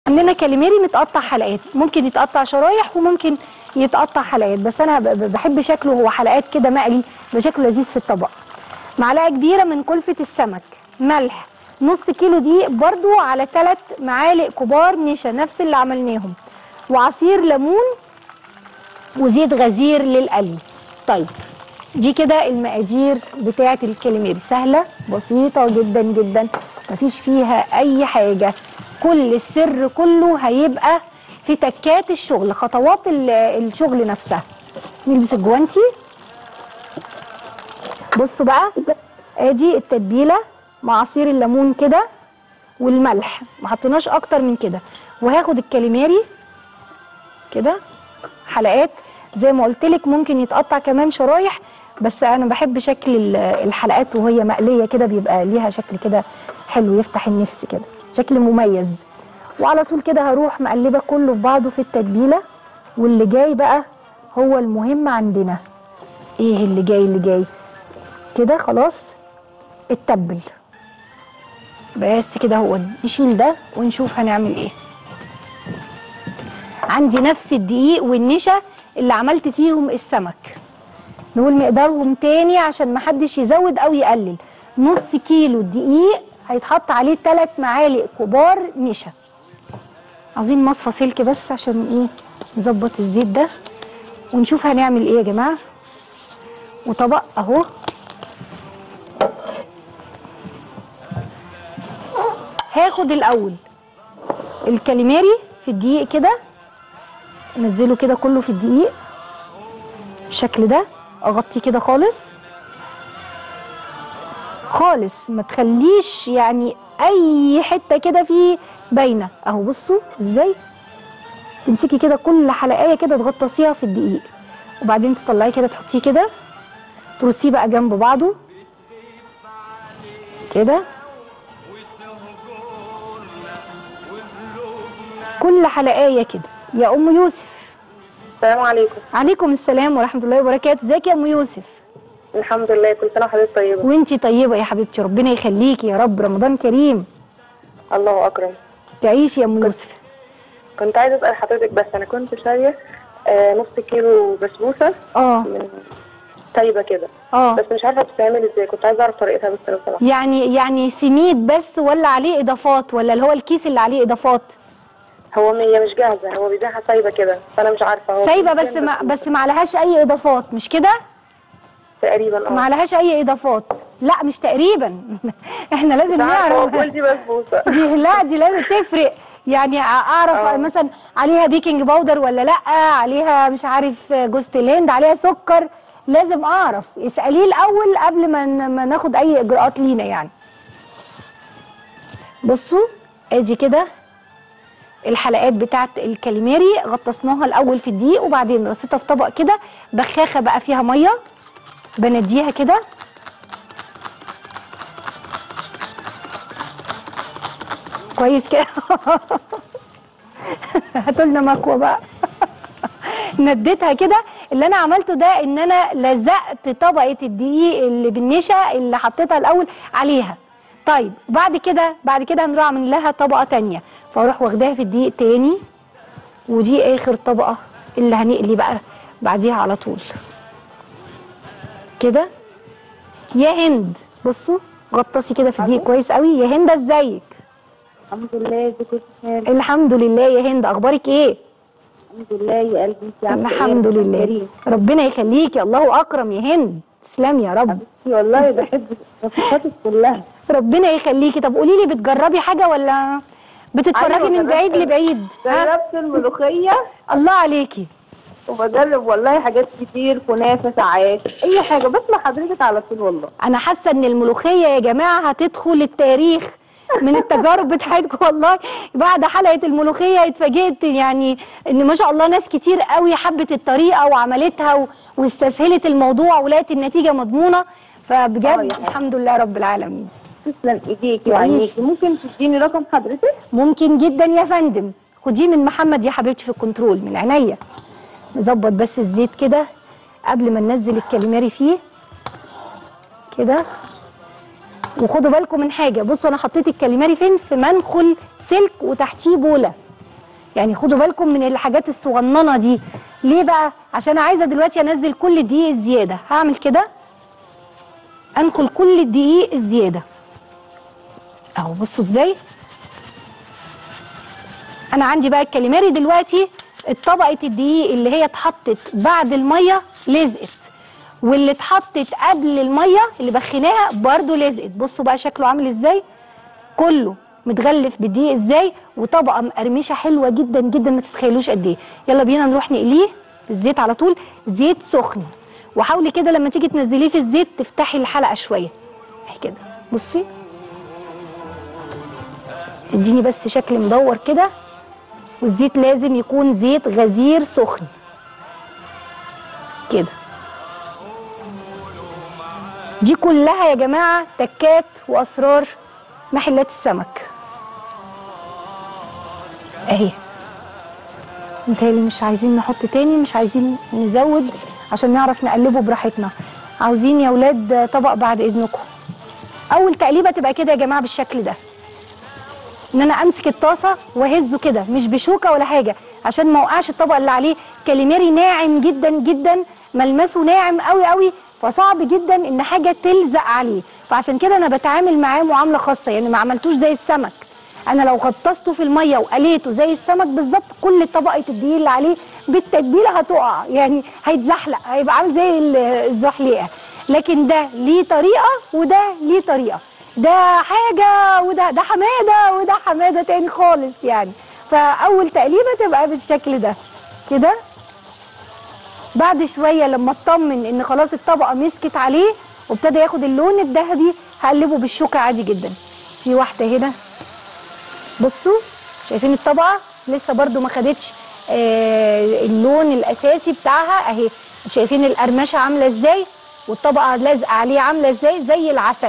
عندنا كاليماري متقطع حلقات ممكن يتقطع شرايح وممكن يتقطع حلقات بس انا ب- ب- بحب شكله هو حلقات كده مقلي بشكله لذيذ في الطبق معلقه كبيره من كلفه السمك ملح نص كيلو دقيق برضو على ثلاث معالق كبار نشا نفس اللي عملناهم وعصير ليمون وزيت غزير للقلي طيب دي كده المقادير بتاعه الكاليماري سهله بسيطه جدا جدا مفيش فيها اي حاجه كل السر كله هيبقى في تكات الشغل خطوات ال- الشغل نفسها نلبس الجوانتي بصوا بقى ادي التتبيله مع عصير الليمون كده والملح ما حطيناش اكتر من كده وهاخد الكاليماري كده حلقات زي ما قلت لك ممكن يتقطع كمان شرايح بس انا بحب شكل ال- الحلقات وهي مقليه كده بيبقى ليها شكل كده حلو يفتح النفس كده شكل مميز وعلى طول كده هروح مقلبه كله في بعضه في التتبيله واللي جاي بقى هو المهم عندنا ايه اللي جاي اللي جاي كده خلاص اتبل بس كده هو نشيل ده ونشوف هنعمل ايه عندي نفس الدقيق والنشا اللي عملت فيهم السمك نقول مقدارهم تاني عشان محدش يزود او يقلل نص كيلو دقيق هيتحط عليه ثلاث معالق كبار نشا عاوزين مصفى سلك بس عشان ايه نظبط الزيت ده ونشوف هنعمل ايه يا جماعه وطبق اهو هاخد الاول الكاليماري في الدقيق كده انزله كده كله في الدقيق بالشكل ده اغطيه كده خالص خالص ما تخليش يعني اي حته كده فيه باينه اهو بصوا ازاي تمسكي كده كل حلقايه كده تغطسيها في الدقيق وبعدين تطلعيه كده تحطيه كده ترصيه بقى جنب بعضه كده كل حلقايه كده يا ام يوسف السلام عليكم عليكم السلام ورحمه الله وبركاته ازيك يا ام يوسف الحمد لله كل سنه وحضرتك طيبه وانتي طيبه يا حبيبتي ربنا يخليكي يا رب رمضان كريم الله اكرم تعيشي يا ام يوسف كنت عايزه اسال حضرتك بس انا كنت شاريه آه نص كيلو بسبوسه اه من طيبه كده اه بس مش عارفه بتتعمل ازاي كنت عايزه اعرف طريقتها بس لو سمحت يعني يعني سميد بس ولا عليه اضافات ولا اللي هو الكيس اللي عليه اضافات هو هي مش جاهزه هو بيبيعها سايبه كده فانا مش عارفه هو سايبه كام بس ما بسبوسة؟ بس ما عليهاش اي اضافات مش كده تقريبا ما اه عليهاش اي اضافات لا مش تقريبا احنا لازم مش عارفة، هو نعرف بقول دي بسبوسه دي لا دي لازم تفرق يعني اعرف آه. مثلا عليها بيكنج باودر ولا لا عليها مش عارف جوز الهند عليها سكر لازم اعرف اساليه الاول قبل ما ن- ما ناخد اي اجراءات لينا يعني بصوا ادي كده الحلقات بتاعت الكاليماري غطسناها الاول في الدقيق وبعدين رصيتها في طبق كده بخاخه بقى فيها ميه بنديها كده كويس كده هاتوا لنا مكوه بقى نديتها كده اللي انا عملته ده ان انا لزقت طبقه الدقيق اللي بالنشا اللي حطيتها الاول عليها طيب بعد كده بعد كده هنروح عامل لها طبقه تانية فاروح واخداها في الدقيق تاني ودي اخر طبقه اللي هنقلي بقى بعديها على طول كده يا هند بصوا غطسي كده في الدقيق كويس قوي يا هند ازيك الحمد لله ازيك يا الحمد لله يا هند اخبارك ايه الحمد لله يا قلبي انت عامله ايه الحمد لله ربنا يخليكي الله اكرم يا هند تسلمي يا رب والله بحب صفحاتك كلها ربنا يخليكي طب قولي لي بتجربي حاجه ولا بتتفرجي أيوة، من بعيد جربت. لبعيد ها؟ جربت الملوخيه الله عليكي وبجرب والله حاجات كتير كنافه ساعات اي حاجه بسمع حضرتك على طول والله انا حاسه ان الملوخيه يا جماعه هتدخل التاريخ من التجارب بتاعتكم والله بعد حلقه الملوخيه اتفاجئت يعني ان ما شاء الله ناس كتير قوي حبت الطريقه وعملتها و- واستسهلت الموضوع ولقت النتيجه مضمونه آه فبجد يا حبيبي. الحمد لله رب العالمين تسلم ايديكي تعيشي. وعينيكي ممكن تديني رقم حضرتك ممكن جدا يا فندم خديه من محمد يا حبيبتي في الكنترول من عينيا نظبط بس الزيت كده قبل ما ننزل الكاليماري فيه كده وخدوا بالكم من حاجه بصوا انا حطيت الكاليماري فين في منخل سلك وتحتيه بوله يعني خدوا بالكم من الحاجات الصغننه دي ليه بقى عشان عايزه دلوقتي انزل كل الدقيق الزياده هعمل كده انخل كل الدقيق الزياده اهو بصوا ازاي انا عندي بقى الكاليماري دلوقتي طبقه الدقيق اللي هي اتحطت بعد الميه لزقت واللي اتحطت قبل الميه اللي بخيناها برضو لزقت بصوا بقى شكله عامل ازاي كله متغلف بالدقيق ازاي وطبقه مقرمشه حلوه جدا جدا ما تتخيلوش قد ايه يلا بينا نروح نقليه في الزيت على طول زيت سخن وحاولي كده لما تيجي تنزليه في الزيت تفتحي الحلقه شويه اهي كده بصي تديني بس شكل مدور كده والزيت لازم يكون زيت غزير سخن كده دي كلها يا جماعه تكات واسرار محلات السمك اهي متهيألي مش عايزين نحط تاني مش عايزين نزود عشان نعرف نقلبه براحتنا عاوزين يا ولاد طبق بعد اذنكم اول تقليبه تبقى كده يا جماعه بالشكل ده ان انا امسك الطاسه واهزه كده مش بشوكه ولا حاجه عشان ما اوقعش الطبق اللي عليه كاليماري ناعم جدا جدا ملمسه ناعم قوي قوي فصعب جدا ان حاجه تلزق عليه فعشان كده انا بتعامل معاه معامله خاصه يعني ما عملتوش زي السمك انا لو غطسته في الميه وقليته زي السمك بالظبط كل طبقه الدقيق اللي عليه بالتتبيله هتقع يعني هيتزحلق هيبقى عامل زي ال- الزحليقه لكن ده ليه طريقه وده ليه طريقه ده حاجه وده ده حماده وده حماده تاني خالص يعني فاول تقليبه تبقى بالشكل ده كده بعد شويه لما اطمن ان خلاص الطبقه مسكت عليه وابتدى ياخد اللون الذهبي هقلبه بالشوكه عادي جدا في واحده هنا بصوا شايفين الطبقه لسه برضو ما خدتش آه اللون الاساسي بتاعها اهي شايفين القرمشه عامله ازاي والطبقه لازقه عليه عامله ازاي زي العسل